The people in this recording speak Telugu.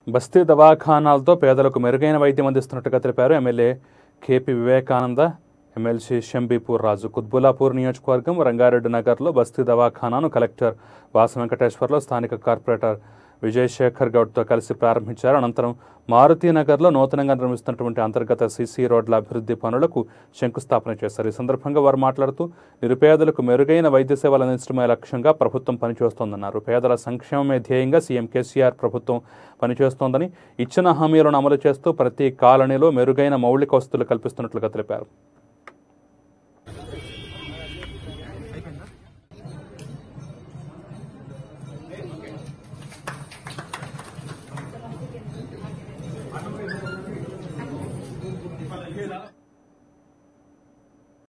బస్తీ దవాఖానాలతో పేదలకు మెరుగైన వైద్యం అందిస్తున్నట్టుగా తెలిపారు MLA KP Vivekananda MLC Shambipur Raju Quthbullapur నియోజకవర్గం రంగారెడ్డి నగర్లో బస్తీ దవాఖానాను కలెక్టర్ వాస వెంకటేశ్వర్లో స్థానిక కార్పొరేటర్ విజయశేఖర్ గౌడ్తో కలిసి ప్రారంభించారు అనంతరం మారుతీనగర్లో నూతనంగా నిర్మిస్తున్నటువంటి అంతర్గత సీసీ రోడ్ల అభివృద్ధి పనులకు శంకుస్థాపన చేశారు ఈ సందర్భంగా వారు మాట్లాడుతూ నిరుపేదలకు మెరుగైన వైద్య సేవలు అందించడమే లక్ష్యంగా ప్రభుత్వం పనిచేస్తోందన్నారు పేదల సంక్షేమమే ధ్యేయంగా సీఎం కేసీఆర్ ప్రభుత్వం పనిచేస్తోందని ఇచ్చిన హామీలను అమలు చేస్తూ ప్రతి కాలనీలో మెరుగైన మౌలిక వసతులు కల్పిస్తున్నట్లుగా తెలిపారు